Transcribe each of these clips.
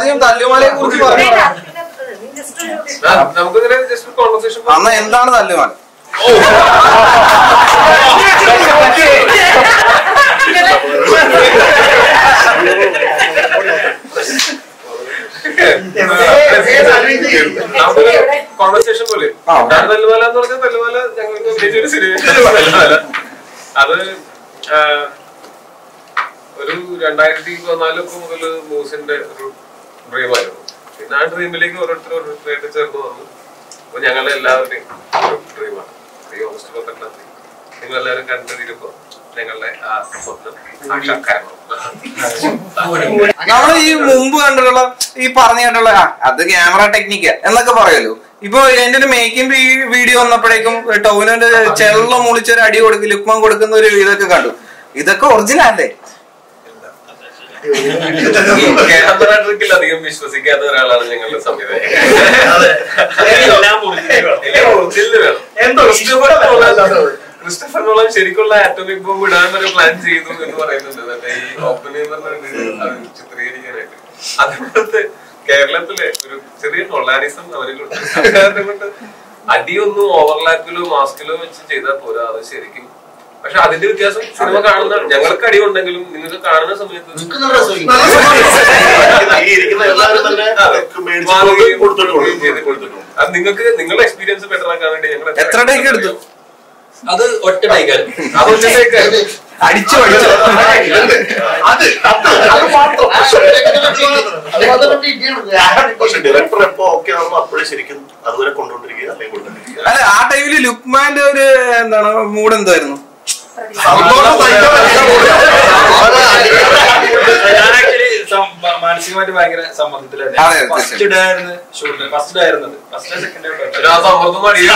ആദ്യം തല്ലുമാലയെ കുറിച്ച് പറഞ്ഞു ആ, നമുക്കിങ്ങനെ ജസ്റ്റ് കോൺവെർസേഷൻ അന്ന് എന്താണ് തല്ലുമാല കോൺവെർസേഷൻ പോലെ ആ. എന്താണ് തല്ലുമാല എന്ന് പറഞ്ഞാൽ തല്ലുമാല ഞങ്ങൾ അഭിനയിച്ച ഒരു സിനിമ തല്ലുമാല അത് ആ, ഒരു രണ്ടായിരത്തി പതിനാലൊക്കെ മുതൽ മൂസിന്റെ ഒരു ഡ്രീമായിരുന്നു പിന്നെ ആ ഡ്രീമിലേക്ക് ഓരോരുത്തർ ഓരോരുത്തരായിട്ട് ചേർന്ന് വന്നു അപ്പൊ ഞങ്ങളുടെ എല്ലാവരുടെയും ഒരു ഡ്രീമാണ് ഈ ഓഗസ്റ്റ് പത്തെട്ടാം തീയതി നിങ്ങൾ എല്ലാവരും കണ്ടതിരിപ്പോ ഞങ്ങളുടെ ആ സ്വപ്നം സാക്ഷാത്കാരണം നമ്മൾ ഈ മുമ്പ് കണ്ടിട്ടുള്ള ഈ പറഞ്ഞു കേട്ടുള്ള ആ, അത് ക്യാമറ ടെക്നിക്ക് എന്നൊക്കെ പറയുമല്ലോ ഇപ്പൊ എന്റെ ഒരു മേക്കിംഗ് വീഡിയോ വന്നപ്പോഴേക്കും ടൗനിന്റെ ചെള്ള മുളിച്ചൊരു അടി കൊടുക്കും ലുക്മാൻ കൊടുക്കുന്ന ഒരു ഇതൊക്കെ കണ്ടു ഇതൊക്കെ ഒറിജിനൽ അല്ലേ ഈ ക്യാമറ ട്രിക്കിൽ അധികം വിശ്വസിക്കാത്ത ഒരാളാണ് ഞങ്ങളുടെ സംവിധായകൻ എല്ലാം ഒറിജിനൽ വേണം എന്തോ ക്രിസ്റ്റഫർ നോളൻ ക്രിസ്റ്റഫർ നോളൻ ശരിക്കുള്ള ആറ്റോമിക് ബോംബ് ഇടാൻ വരെ പ്ലാൻ ചെയ്തു എന്ന് പറയുന്നുണ്ട് മറ്റേ ഈ ഓപ്പൺ അത് ചിത്രീകരിക്കാനായിട്ട് അതുപോലത്തെ കേരളത്തിലെ ഒരു ചെറിയ കൊള്ളാനിസം അവരിലുണ്ട് അത് കാരണം കൊണ്ട് അടിയൊന്നും ഓവർലാപ്പിലോ മാസ്കിലോ വെച്ച് ചെയ്താൽ പോരാ അത് ശരിക്കും പക്ഷെ അതിന്റെ വ്യത്യാസം സിനിമ കാണുന്ന ഞങ്ങൾക്ക് അടി ഉണ്ടെങ്കിലും നിങ്ങൾക്ക് കാണുന്ന സമയത്ത് ഈ ഇരിക്കുന്ന എല്ലാവരും തന്നെ അതെ. മേടിച്ച് വാങ്ങുകയും കൊടുത്തിട്ടുണ്ട് കൊടുക്കുകയും ചെയ്ത് കൊടുത്തിട്ടുണ്ട്. അത് നിങ്ങൾക്ക് നിങ്ങളുടെ എക്സ്പീരിയൻസ് ബെറ്റർ ആക്കാൻ വേണ്ടി ഞങ്ങൾ എത്ര ടേക്ക് എടുത്തു അത് ഒറ്റ ടൈക്കായിരുന്നു അത് ഒറ്റത്തേക്ക് അടിച്ചു അടിച്ചു അത് അത് അത് മാത്രം പക്ഷെ ഡയറക്ടർ എപ്പോ ഓക്കെ ആണെന്നോ അപ്പോഴേ ശരിക്കും അതുവരെ കൊണ്ടുകൊണ്ടിരിക്കുക അല്ലെങ്കിൽ കൊണ്ടുകൊണ്ടിരിക്കുക അല്ല ആ ടൈമില് ലുക്മാന്റെ ഒരു എന്താണ് മൂഡ് എന്തായിരുന്നു സന്തോഷം സഹിക്കാൻ ഞാൻ ആക്ച്വലി മാനസികമായിട്ട് ഭയങ്കര സമ്മർദ്ദത്തിലായിരുന്നു അതെ, ഫസ്റ്റ് തീർച്ചയായും. ഡേ ആയിരുന്നു ഷൂട്ടിൽ ഫസ്റ്റ് ഡേ ആയിരുന്നത് ഫസ്റ്റ് ഡേ സെക്കൻഡ് ഡേ ആ സമ്മർദ്ദം അടിയിൽ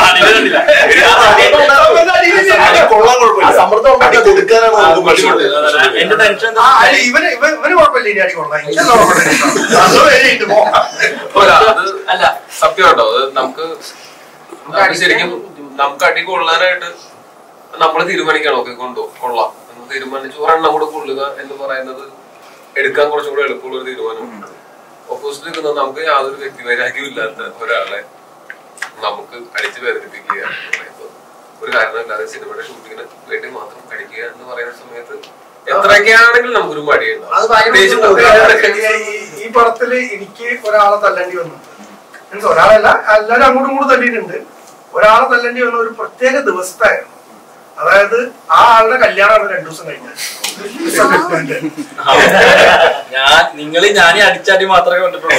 അടി കൊള്ളാൻ കുഴപ്പമില്ല സമ്മർദ്ദം ഉണ്ടാക്കി കൊടുക്കാനാണ് നമുക്ക് മടിയുള്ളത് എന്റെ ടെൻഷൻ ആ, അല്ല, ഇവന് ഇവന് ഇവന് കുഴപ്പമില്ല ഇനി അടി കൊള്ളാം എനിക്ക് എന്താ കുഴപ്പമില്ല അത് കഴിഞ്ഞിട്ട് പോകാം അല്ല, അത് അല്ല സത്യം കേട്ടോ അത് നമുക്ക് നമുക്ക് ശരിക്കും നമുക്ക് അടി കൊള്ളാനായിട്ട് നമ്മൾ തീരുമാനിക്കണം ഓക്കെ കൊണ്ടോ കൊള്ളാം എന്ന് തീരുമാനിച്ച് ഒരെണ്ണം കൂടെ കൊള്ളുക എന്ന് പറയുന്നത് എടുക്കാൻ കുറച്ചും കൂടെ എളുപ്പമുള്ള ഒരു തീരുമാനമാണ് ഓപ്പോസിറ്റ് നിൽക്കുന്നത് നമുക്ക് യാതൊരു വ്യക്തിവൈരാഗ്യവും ഇല്ലാത്ത ഒരാളെ നമുക്ക് അടിച്ചു വേദനിപ്പിക്കുക എന്ന് പറയുന്നത് ഒരു കാരണമില്ലാതെ സിനിമയുടെ ഷൂട്ടിങ്ങിന് വേണ്ടി മാത്രം അടിക്കുക എന്ന് പറയുന്ന സമയത്ത് എത്രയൊക്കെയാണെങ്കിലും നമുക്കൊരു മടിയുണ്ടാവും അത് ഭയങ്കര പ്രത്യേകിച്ചും ബുദ്ധിമുട്ടാണ്. കുട്ടികളെ ഈ- ഈ പടത്തില് എനിക്ക് ഒരാളെ തല്ലേണ്ടി വന്നു മീൻസ് ഒരാളല്ല എല്ലാവരും അങ്ങോട്ടും ഇങ്ങോട്ടും തല്ലിയിട്ടുണ്ട് ഒരാളെ തല്ലേണ്ടി വന്ന ഒരു പ്രത്യേക ദിവസത്തായിരുന്നു അതായത് ആ ആളുടെ കല്യാണമാണ് രണ്ടു ദിവസം കഴിഞ്ഞത് ഞാൻ നിങ്ങൾ ഞാനീ അടിച്ചാടി മാത്രമേ കണ്ടിട്ടുള്ളൂ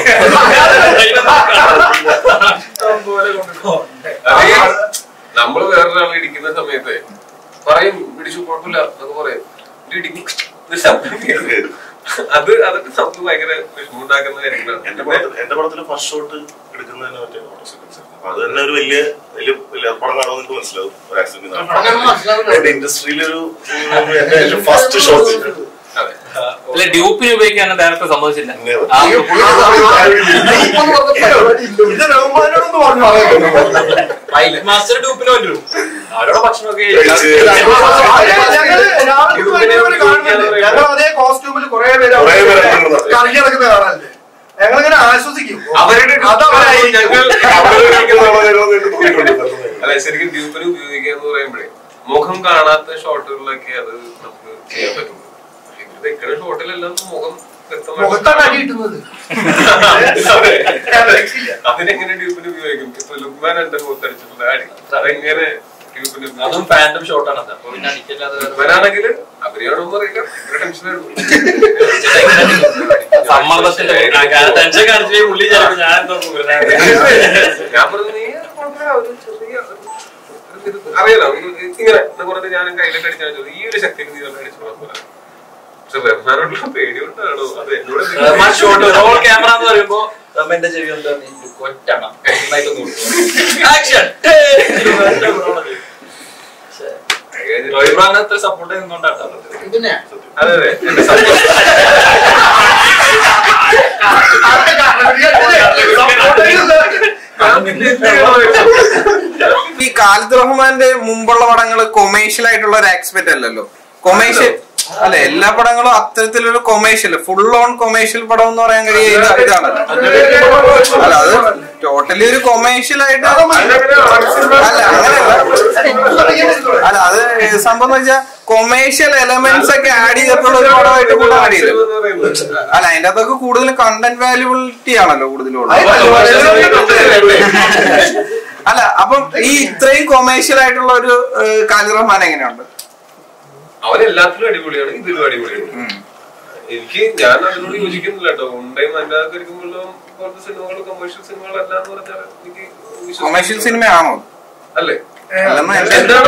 ഇഷ്ടം പോലെ കൊണ്ടിട്ടുള്ളൂ അതേ നമ്മള് വേറൊരാൾ ഇടിക്കുന്ന സമയത്ത് പറയും ഇടിച്ചു കുഴപ്പമില്ല എന്നൊക്കെ പറയും ഇത് ഇടിക്കും ഇത് ശബ്ദം കേൾക്കും. അത് അതൊക്കെ നമുക്ക് ഭയങ്കര വിഷമമുണ്ടാക്കുന്ന കാര്യങ്ങളാണ് എന്റെ പടത്തിൽ എന്റെ പടത്തിൽ ഫസ്റ്റ് ഷോട്ട് എടുക്കുന്നതിന് മറ്റേ ഓട്ടോ സീക്വൻസ് അപ്പൊ അത് തന്നെ ഒരു വലിയ വലിയ വലിയ പടം കാണുമ്പോൾ നിങ്ങൾക്ക് മനസ്സിലാവും ഒരു ആക്സിഡന്റ് എന്റെ ഇൻഡസ്ട്രിയിലൊരു എന്റെ ഫസ്റ്റ് ഷോട്ട് അതെ അല്ല ഡ്യൂപ്പിന് ഉപയോഗിക്കാൻ ഡയറക്ടർ സമ്മതിച്ചില്ല ആ, ഇത് ബഹുമാനോടൊന്ന് പറഞ്ഞു ഫൈറ്റ് മാസ്റ്റർ ഡൂപ്പിന് വരും അവരോട് ഭക്ഷണമൊക്കെ ഞങ്ങള് രാവിലെ ഭയങ്കര കാണുന്നുണ്ട് ഞങ്ങൾ അതേ കോസ്റ്റ്യൂമിൽ കുറെ പേര് കുറേ പേര് ഇറങ്ങുന്നത്. കറങ്ങി നടക്കുന്ന കാണാനുണ്ട് ഞങ്ങളിങ്ങനെ ആശ്വസിക്കും അവരുടെ അതവരായിരിക്കും. ഞങ്ങൾ അവിടെ ഇരിക്കുന്ന ആളുകളെ എനിക്ക് തോന്നിയിട്ടുണ്ട് അല്ല ശരിക്കും ഡ്യൂപ്പിന് ഉപയോഗിക്കുക എന്ന് പറയുമ്പോഴേ മുഖം കാണാത്ത ഷോട്ടുകളിലൊക്കെ അത് നമുക്ക് ചെയ്യാൻ പറ്റും ഇത് നിൽക്കുന്ന ഷോട്ടിലെല്ലാം മുഖം വ്യക്തമായിട്ട് മുഖത്താണ് അടി കിട്ടുന്നത് അതെ. രക്ഷയില്ല. അതിനെങ്ങനെ ട്യൂബിന് ഉപയോഗിക്കും ഇപ്പൊ ലുക്മാൻ എന്റെ മുഖത്തടിച്ചിട്ടുണ്ട് അടി അതെങ്ങനെ ട്യൂബിന് അതും ഫാൻഡം ഷോട്ടാണ് അത് അപ്പൊ പിന്നെ അടിക്കല്ലാതെ വേറെ- ലുക്മാനാണെങ്കിൽ അഭിനയാണോന്ന് അറിയില്ല ഭയങ്കര ടെൻഷനായിരുന്നു സമ്മർദ്ദത്തിന്റെ ടെൻഷൻ കാണിച്ചിട്ട് പുള്ളി ചിലപ്പോ ഞാൻ എന്തോ സൂര്യനാണ്. ഞാൻ പറഞ്ഞു നീ കുഴപ്പമില്ല, ഒരു ചെറിയ ഒരു- ഒരു ഇത് അറിയാലോ ഒരു ഇങ്ങനെ എന്ന് പറഞ്ഞ് ഞാൻ കയ്യിലൊക്കെ അടിച്ചാൽ ചോദിച്ചു, ഈ ഒരു ശക്തി നീ തന്നെ അടിച്ചു കുഴപ്പമില്ല പക്ഷെ റഹ്മാനോടുള്ള പേടി കൊണ്ടാണോ അത് എന്നോട് റഹ്മാൻ ഷോട്ട് റോൾ ക്യാമറ എന്ന് പറയുമ്പോ റഹ്മാന്റെ ചെവി എന്താ കൊറ്റാണ് ആക്ഷൻ റോഹിബ്രാൻ അത്ര സപ്പോർട്ട് ചെയ്യുന്നോണ്ടാട്ടോ അതെ അതെ എന്റെ സത്യം ഈ കാലിദ് റഹ്മാന്റെ മുമ്പുള്ള പടങ്ങൾ കൊമേഴ്ഷ്യൽ ആയിട്ടുള്ള ഒരു ആക്സ്പെക്ട് അല്ലല്ലോ കൊമേഴ്ഷ്യൽ അല്ല എല്ലാ പടങ്ങളും അത്തരത്തിലൊരു കൊമേഴ്ഷ്യൽ ഫുൾ ഓൺ കൊമേഴ്ഷ്യൽ പടം എന്ന് പറയാൻ കഴിയ ഇത് ഇതാണ് അല്ല അത് ടോട്ടലി ഒരു കൊമേഴ്ഷ്യൽ ആയിട്ട് അല്ല അങ്ങനെയല്ല അല്ല അത് സംഭവം എന്ന് വെച്ചാൽ കൊമേഴ്ഷ്യൽ എലമെന്റ്സ് ഒക്കെ ആഡ് ചെയ്തിട്ടുള്ള ഒരു പടമായിട്ട് കൂടെ ആഡ് ചെയ്തു അല്ല അതിന്റെ അകത്തൊക്കെ കൂടുതൽ കണ്ടന്റ് വാല്യൂബിലിറ്റി ആണല്ലോ കൂടുതലും അല്ല അപ്പം ഈ ഇത്രയും കൊമേഴ്ഷ്യൽ ആയിട്ടുള്ള ഒരു കാലിറഹ്മാൻ എങ്ങനെയുണ്ട് അവൻ എല്ലാത്തിലും അടിപൊളിയാണ് ഇതിലും അടിപൊളിയാണ് എനിക്ക് ഞാൻ അതിനോട് യോജിക്കുന്നില്ല കേട്ടോ ഉണ്ടയും അതിന്റെ അകത്ത് ഇരിക്കുമ്പോഴും കുറച്ച് സിനിമകൾ കൊമേഴ്ഷ്യൽ സിനിമകൾ അല്ല എന്ന് പറഞ്ഞാൽ എനിക്ക് വിശ്വസിക്കാൻ കൊമേഴ്ഷ്യൽ സിനിമയാണോ അല്ലേ അല്ലെന്ന് എന്റെ എന്താണ്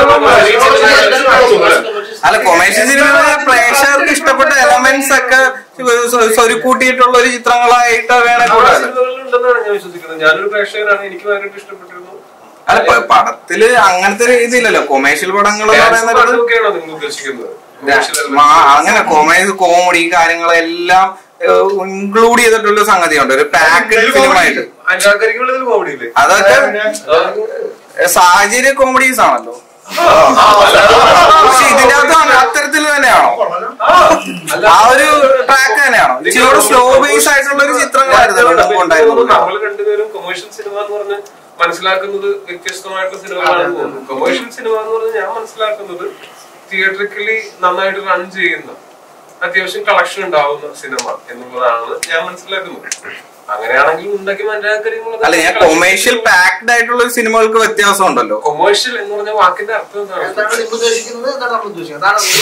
അല്ല കൊമേഴ്ഷ്യൽ സിനിമ പ്രേക്ഷകർക്ക് ഇഷ്ടപ്പെട്ട എലമെന്റ്സ് ഒക്കെ സ്വ- സ്വരുക്കൂട്ടിയിട്ടുള്ള ഒരു ചിത്രങ്ങളായിട്ട് വേണേ കൂടാതെ ഉണ്ടെന്നാണ് ഞാൻ വിശ്വസിക്കുന്നത് ഞാനൊരു പ്രേക്ഷകനാണ് എനിക്ക് ഭയങ്കരമായിട്ട് ഇഷ്ടപ്പെട്ടിരുന്നു അല്ല പ- പടത്തില് അങ്ങനത്തെ ഒരു ഇതില്ലല്ലോ കൊമേഴ്ഷ്യൽ പടങ്ങൾ എന്ന് ഡാൻസ് പറയുന്നത് പാട്ടൊക്കെയാണോ നിങ്ങൾ ഉദ്ദേശിക്കുന്നത് Commercial element. മാ- അങ്ങനെ കൊമേഴ്സ് കോമഡി കാര്യങ്ങളെല്ലാം ഇൻക്ലൂഡ് ചെയ്തിട്ടുള്ള സംഗതിയുണ്ട് ഒരു പാക്കഡ് ഫിലിമായിട്ട് അതിന്റെ ആൾക്കാരിക്കുള്ളതിൽ കോമഡി ഇല്ലേ അതൊക്കെ സാഹചര്യ കോമഡീസ് ആണല്ലോ പക്ഷെ ഇതിന്റെ അകത്ത് അത്തരത്തിൽ തന്നെയാണോ ആ ഒരു ട്രാക്ക് തന്നെയാണോ ഇച്ചിരി സ്ലോ ബേസ് ആയിട്ടുള്ള ഒരു ചിത്രങ്ങളായിരുന്നു മുമ്പ് ഉണ്ടായിരുന്നത് നമ്മൾ രണ്ടുപേരും കൊമേഴ്ഷ്യൽ സിനിമ എന്ന് പറഞ്ഞ് മനസ്സിലാക്കുന്നത് വ്യത്യസ്തമായിട്ടുള്ള സിനിമകളാണെന്ന് തോന്നുന്നു കൊമേഴ്ഷ്യൽ സിനിമ എന്ന് പറഞ്ഞ് ഞാൻ മനസ്സിലാക്കുന്നത് തിയേറ്ററിക്കലി നന്നായിട്ട് റൺ ചെയ്യുന്ന അത്യാവശ്യം കളക്ഷൻ ഉണ്ടാവുന്ന സിനിമ എന്നുള്ളതാണ് ഞാൻ മനസ്സിലാക്കുന്നത് അങ്ങനെയാണെങ്കിൽ ഉണ്ടാക്കി അല്ല ഞാൻ കൊമേഴ്ഷ്യൽ പാക്ഡ് ആയിട്ടുള്ള ഒരു സിനിമകൾക്ക് വ്യത്യാസം ഉണ്ടല്ലോ കൊമേഴ്ഷ്യൽ എന്ന് പറഞ്ഞ വാക്കിന്റെ അർത്ഥം എന്താണ് എന്താണ് നിങ്ങൾ ഉദ്ദേശിക്കുന്നത് എന്താണ് നമ്മൾ ഉദ്ദേശിക്കുന്നത്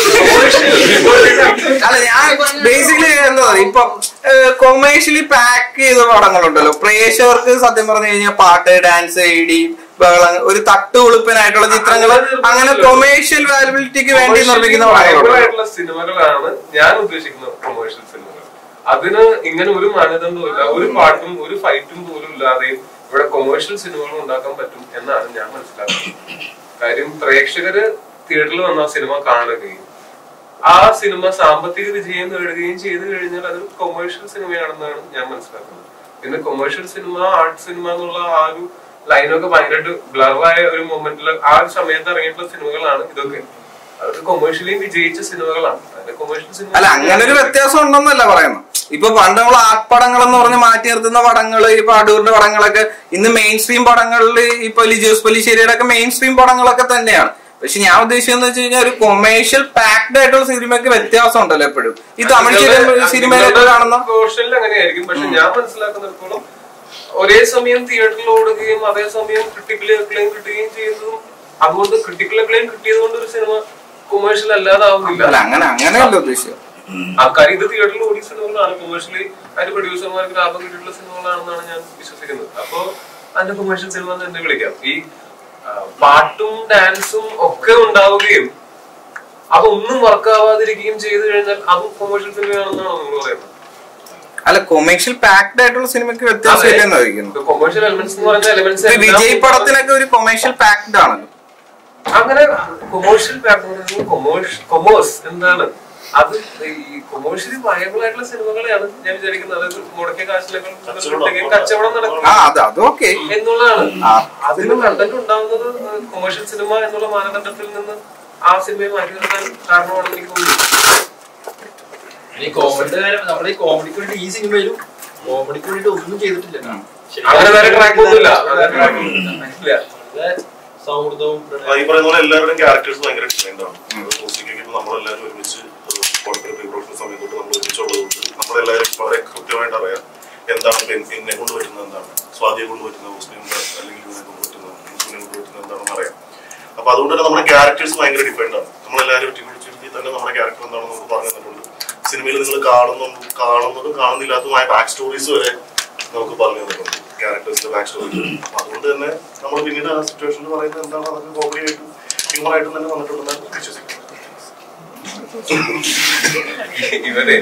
അതാണ് അല്ല ഞാൻ ബേസിക്കലി എന്താ പറയുക ഇപ്പൊ കൊമേഴ്ഷ്യലി പാക്ക് ചെയ്ത പടങ്ങളുണ്ടല്ലോ പ്രേക്ഷകർക്ക് സത്യം പറഞ്ഞു കഴിഞ്ഞാൽ പാട്ട് ഡാൻസ് ഇടി ബഹളം ഒരു തട്ട് ഉളുപ്പനായിട്ടുള്ള ചിത്രങ്ങൾ അങ്ങനെ കൊമേഴ്ഷ്യൽ വാലിബിലിറ്റിക്ക് വേണ്ടി നിർമ്മിക്കുന്ന പടങ്ങളുണ്ട് ആയിട്ടുള്ള സിനിമകളാണ് ഞാൻ ഉദ്ദേശിക്കുന്ന കൊമേഴ്ഷ്യൽ സിനിമകൾ അതിന് ഇങ്ങനെ ഒരു മാനദണ്ഡവും ഇല്ല ഒരു പാട്ടും ഒരു ഫൈറ്റും പോലും ഇല്ലാതെയും ഇവിടെ കൊമേഴ്ഷ്യൽ സിനിമകൾ ഉണ്ടാക്കാൻ പറ്റും എന്നാണ് ഞാൻ മനസ്സിലാക്കുന്നത് കാര്യം പ്രേക്ഷകര് തിയേറ്ററിൽ വന്ന ആ സിനിമ കാണുകയും ആ സിനിമ സാമ്പത്തിക വിജയം നേടുകയും ചെയ്തു കഴിഞ്ഞാൽ അതൊരു കൊമേഴ്ഷ്യൽ സിനിമയാണെന്നാണ് ഞാൻ മനസ്സിലാക്കുന്നത് പിന്നെ കൊമേഴ്ഷ്യൽ സിനിമ ആർട്ട് സിനിമ എന്നുള്ള ആ ഒരു ലൈനൊക്കെ ഭയങ്കരമായിട്ട് ബ്ലറായ ഒരു മൊമെന്റിൽ ആ ഒരു സമയത്ത് ഇറങ്ങിയിട്ടുള്ള സിനിമകളാണ് ഇതൊക്കെ അതൊക്കെ കൊമേഴ്ഷ്യലി വിജയിച്ച സിനിമകളാണ് അതിന്റെ കൊമേഴ്ഷ്യൽ അല്ല സിനിമ അങ്ങനെ ഒരു വ്യത്യാസം ഉണ്ടെന്നല്ല പറയുന്നു ഇപ്പൊ പണ്ട് നമ്മൾ ആർട്ട് പടങ്ങൾ എന്ന് പറഞ്ഞ് മാറ്റി നിർത്തുന്ന പടങ്ങള് ഇപ്പൊ അടൂരിന്റെ പടങ്ങളൊക്കെ ഇന്ന് മെയിൻ സ്ട്രീം പടങ്ങളിൽ ഇപ്പൊ ലിജോസ് പല്ലിശ്ശേരിയുടെ ഒക്കെ മെയിൻ സ്ട്രീം പടങ്ങളൊക്കെ തന്നെയാണ് പക്ഷെ ഞാൻ ഉദ്ദേശിച്ചതെന്ന് വെച്ച് കഴിഞ്ഞാൽ ഒരു കൊമേഴ്ഷ്യൽ പാക്ഡ് ആയിട്ടുള്ള സിനിമയ്ക്ക് വ്യത്യാസം ഉണ്ടല്ലോ എപ്പോഴും ഈ തമിഴ് സിനിമ- സിനിമയിലൊക്കെ കാണുന്ന പോർഷനിൽ അങ്ങനെയായിരിക്കും പക്ഷെ ഞാൻ മനസ്സിലാക്കുന്നിടത്തോളം ഒരേ സമയം തിയേറ്ററിൽ ഓടുകയും അതേസമയം ക്രിട്ടിക്കലി അക്ലെയിം കിട്ടുകയും ചെയ്യുന്നതും അതുകൊണ്ട് ക്രിട്ടിക്കൽ അക്ലെയിം കിട്ടിയത് കൊണ്ട് ഒരു സിനിമ കൊമേഴ്ഷ്യൽ അല്ലാതാവുന്നില്ല അല്ല അങ്ങനെ അങ്ങനെയല്ല ഉദ്ദേശിച്ചത് ആൾക്കാർ ഇത് തിയേറ്ററിൽ ഓടിയ സിനിമകളാണ് കൊമേഴ്ഷ്യലി അതിന്റെ പ്രൊഡ്യൂസർമാർക്ക് ലാഭം കിട്ടിയിട്ടുള്ള സിനിമകളാണെന്നാണ് ഞാൻ വിശ്വസിക്കുന്നത് അപ്പോ അതിന്റെ കൊമേഴ്ഷ്യൽ സിനിമ എന്ന് തന്നെ വിളിക്കാം ഈ ആ, പാട്ടും ഡാൻസും ഒക്കെ ഉണ്ടാവുകയും അതൊന്നും വർക്കാവാതിരിക്കുകയും ചെയ്തു കഴിഞ്ഞാൽ അതും കൊമേഴ്ഷ്യൽ സിനിമയാണെന്നാണോ നിങ്ങൾ പറയുന്നത് അല്ല കൊമേഴ്ഷ്യൽ പാക്ഡ് ആയിട്ടുള്ള സിനിമയ്ക്ക് വ്യത്യാസം ഇല്ലെന്ന് ചോദിക്കുന്നു കൊമേഴ്ഷ്യൽ എലമെന്റ്സ് എന്ന് പറഞ്ഞ എലമെന്റ്സ് ഇപ്പൊ വിജയ് പടത്തിനൊക്കെ ഒരു കൊമേഴ്ഷ്യൽ പാക്ഡ് ആണല്ലോ അങ്ങനെ കൊമേഴ്ഷ്യൽ കൊമേഴ്സ് എന്താണ് അത് ഈ കൊമേഴ്ഷ്യലി വയബിൾ ആയിട്ടുള്ള സിനിമകളെയാണ് ഞാൻ വിചാരിക്കുന്നത് അതായത് മുടക്കിയ കാശിനേക്കാൾ കൂടുതൽ കിട്ടുകയും കച്ചവടം നടക്കും ആ അത് അത് ഓക്കെ എന്നുള്ളതാണ് ആ. അതിന് കണ്ടന്റ് ഉണ്ടാവുന്നത് കൊമേഴ്ഷ്യൽ സിനിമ എന്നുള്ള മാനദണ്ഡത്തിൽ നിന്ന് ആ സിനിമയെ മാറ്റി നിർത്താൻ കാരണമാണെന്ന് എനിക്ക് തോന്നുന്നു ഈ കോമഡിയുടെ കാര്യം നമ്മൾ ഈ കോമഡിക്ക് വേണ്ടി ഈ സിനിമയിലും കോമഡിക്ക് വേണ്ടി ഒന്നും ചെയ്തിട്ടില്ല ശരിക്കും അങ്ങനെ വേറെ ട്രാക്ക് ഒന്നുമില്ല അങ്ങനെ track ഒന്നുമില്ല. ഇല്ല. വളരെ സൗഹൃദവും ആ, ഈ പറയുന്ന പോലെ എല്ലാവരുടെയും ക്യാരക്ടേഴ്സ് ഭയങ്കര ഡിഫറെന്റ് ആണ് മ്യൂസിക്കൊക്കെ ഇപ്പൊ നമ്മളെല്ലാവരും ഒരുമിച്ച് പടത്തിന് പ്രീ പ്രൊഡക്ഷൻ സമയത്ത് തൊട്ട് നമ്മൾ ഒരുമിച്ചുള്ളതുകൊണ്ട് നമ്മളെല്ലാവരും വളരെ കൃത്യമായിട്ട് അറിയാം എന്താണ് ഇപ്പൊ എൻ- എന്നെ കൊണ്ട് പറ്റുന്നത് എന്താണ് സ്വാതിയെ കൊണ്ട് പറ്റുന്നത് മുസ്ലിമിന്റെ അല്ലെങ്കിൽ ഇവനെ കൊണ്ട് പറ്റുന്നത് മുസ്ലിമിനെ കൊണ്ട് പറ്റുന്നത് എന്താണെന്ന് അറിയാം അപ്പൊ അതുകൊണ്ട് തന്നെ നമ്മുടെ ക്യാരക്ടേഴ്സ് ഭയങ്കര ഡിഫറെന്റ് ആണ് നമ്മളെല്ലാവരും ഒറ്റ പിടിച്ചിരുത്തി തന്നെ നമ്മുടെ ക്യാരക്ടർ എന്താണെന്ന് നമുക്ക് പറഞ്ഞു തന്നിട്ടുണ്ട് സിനിമയിൽ നിങ്ങൾ കാണുന്നു കാണുന്നതും കാണുന്നില്ലാത്തതുമായ ബാക്ക് സ്റ്റോറീസ് വരെ നമുക്ക് പറഞ്ഞു തന്നിട്ടുണ്ട് ക്യാരക്ടേഴ്സിന്റെ ബാക്ക് സ്റ്റോറി അപ്പൊ അതുകൊണ്ട് തന്നെ നമ്മൾ പിന്നീട് ആ സിറ്റുവേഷനിൽ പറയുന്നത് എന്താണ് അതൊക്കെ കോമഡി ആയിട്ടും ഹ്യൂമർ ആയിട്ടും തന്നെ വന്നിട്ടുണ്ടെന്നാണ് വിശ്വസിക്കുന്നത് ഇവനെ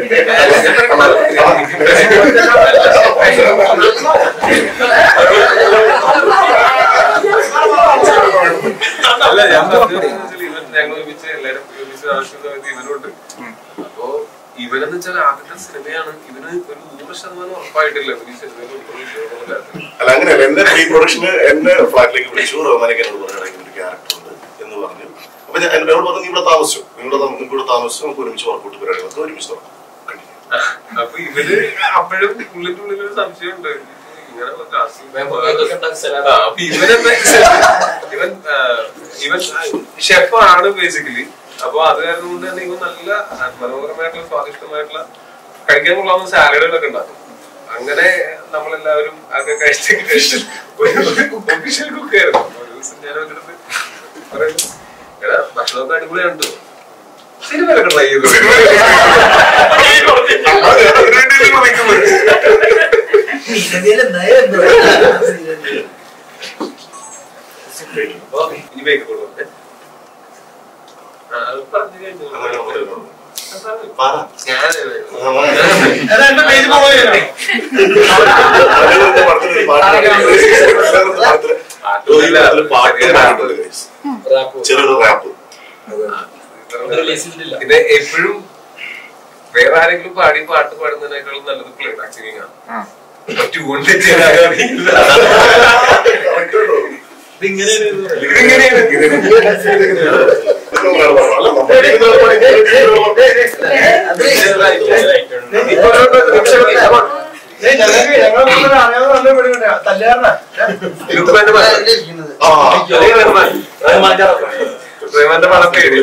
അല്ല ഞാൻ പറഞ്ഞത് ഇവൻ ഞങ്ങൾ ഒരുമിച്ച് എല്ലാരും ഒരുമിച്ച് ആവശ്യം സമയത്ത് ഇവനുണ്ട് അപ്പോ ഇവനെന്ന് വെച്ചാൽ ആദ്യത്തെ സിനിമയാണ് ഇവന് ഒരു നൂറ് ശതമാനം ഉറപ്പായിട്ടില്ല ഈ സിനിമയിൽ ഉൾക്കൊള്ളില്ല അല്ല അങ്ങനെയല്ല എന്റെ പ്രീ പ്രൊഡക്ഷന് എന്നെ ഫ്ലാറ്റിലേക്ക് വിളിച്ചു റഹ്മാനൊക്കെ എന്നോട് പറഞ്ഞു "എടാ, ഇങ്ങനെ ഒരു ക്യാരക്ടർ ഉണ്ട് എന്ന് പറഞ്ഞു അപ്പൊ ഞാൻ എന്നോട് പറഞ്ഞു നീ ഇവിടെ താമസിച്ചു നിങ്ങളുടെ നിങ്ങൾക്ക് ഇവിടെ താമസിച്ചു നമുക്ക് ഒരുമിച്ച് വർക്കൗട്ട് പരിപാടികളൊക്കെ ഒരുമിച്ച് തുടങ്ങാം Continue. അപ്പൊ ഇവര് അപ്പോഴും ഉള്ളിന്റെ ഉള്ളിൽ ഒരു സംശയമുണ്ട് ഇങ്ങനെ സലാഡ് ആ, അപ്പൊ ഇവനെന്താ ഇവൻ ആ, ഇവൻ ഷെഫാണ് ബേസിക്കലി അപ്പൊ അത് കാരണം കൊണ്ട് തന്നെ ഇവൻ നല്ല മനോഹരമായിട്ടുള്ള സ്വാദിഷ്ടമായിട്ടുള്ള കഴിക്കാൻ കൊള്ളാവുന്ന സാലഡുകളൊക്കെ ഉണ്ടാക്കും അങ്ങനെ നമ്മളെല്ലാവരും അതൊക്കെ കഴിച്ച് കഴിച്ച് ഒരു ഒഫീഷ്യൽ കുക്കായിരുന്നു ഒരു ദിവസം ഞാൻ അവൻ്റെ അടുത്ത് പറയുന്നു എടാ ഭക്ഷണമൊക്കെ അടിപൊളിയാണ് ട്ടോ. സിനിമയിലൊക്കെ ട്രൈ ചെയ്തു അത് അതിനു വേണ്ടിയല്ലേ നിൽക്കുന്നത്. ഇനി ബേക്ക് കൊടുക്കും അത് പറഞ്ഞു കഴിഞ്ഞു അങ്ങനെ നമ്മള് അതാണ്. പറ. ഞാൻ ആ, വാ. എന്റെ പേജ് ഫോളോ ചെയ്യണം അതിലൊരു പടത്തിലൊരു പാട്ടുണ്ട്. പടത്തില് ഒരു പടത്തില് പാട്ട് പാട്ടുണ്ട് guys. ചെറിയൊരു റാപ്പ് റിലീസില്ല പിന്നെ എപ്പോഴും വേറെ ആരെങ്കിലും പാടി പാട്ട് പാടുന്നതിനേക്കാളും നല്ലത് പ്ലേ ബാക്ക് സിംഗിങ് ആണ് ട്യൂൺ ചെയ്യാറിയില്ല ഞങ്ങൾക്ക് ഞങ്ങളെ അറിയാവുന്ന നല്ല പെടുകണ്ട തല്ലുകാരനാ റഹ്മാന്റെ പടം പേര്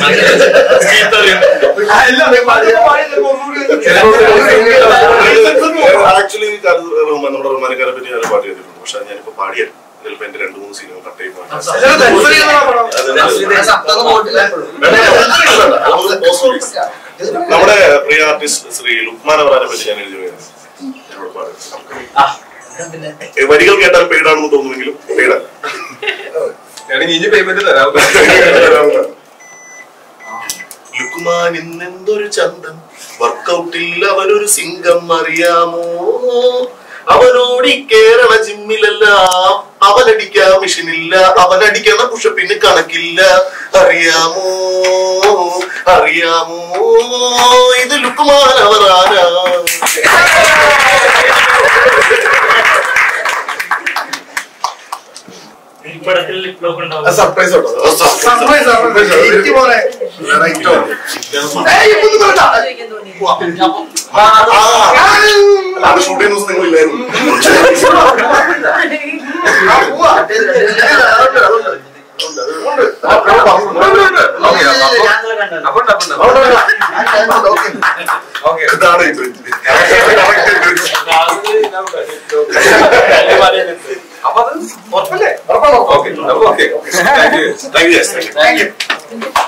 ആക്ച്വലി നമ്മുടെ റഹ്മാനക്കാരെ പറ്റി ഞാൻ പാട്ട് കേട്ടിട്ടുണ്ട് പക്ഷെ ഞാനിപ്പോ പാടിയ ചിലപ്പോ എന്റെ രണ്ട് മൂന്ന് സീനുകൾ കട്ട് ചെയ്യുമ്പോൾ നമ്മുടെ പ്രിയ ആർട്ടിസ്റ്റ് ശ്രീ ലുക്മാൻ അവറാനെ പറ്റി ഞാൻ എഴുതി പോയത് എന്നോട് പാടുന്നത് വരികൾ കേട്ടാൽ പെയ്ഡാണെന്ന് തോന്നുമെങ്കിലും പെയ്ഡല്ല ഞാൻ ഇനി പേയ്മെന്റ് തരാം ലുക്മാൻ ഇന്നെന്തൊരു ചന്തം വർക്കൗട്ടിൽ അവനൊരു സിംഗം അറിയാമോ അവനോട് ഈ കേരള ജിമ്മിലെല്ലാം അവനടിക്കാൻ മിഷനില്ല അവനടിക്കണ പുഷപ്പിന് കണക്കില്ല അറിയാമോ അറിയാമോ ഇത് ലുക്മാൻ അവറാനാ സർപ്രൈസ് അത് ഷൂട്ട് ചെയ്യുന്ന ദിവസം നിങ്ങളില്ലായിരുന്നു അപ്പൊ ഓക്കെ ഇതാണ് ഇത്. അപ്പൊ അത് ഉറപ്പല്ലേ okay okay thank you Thank you, guys. Thank you. Thank U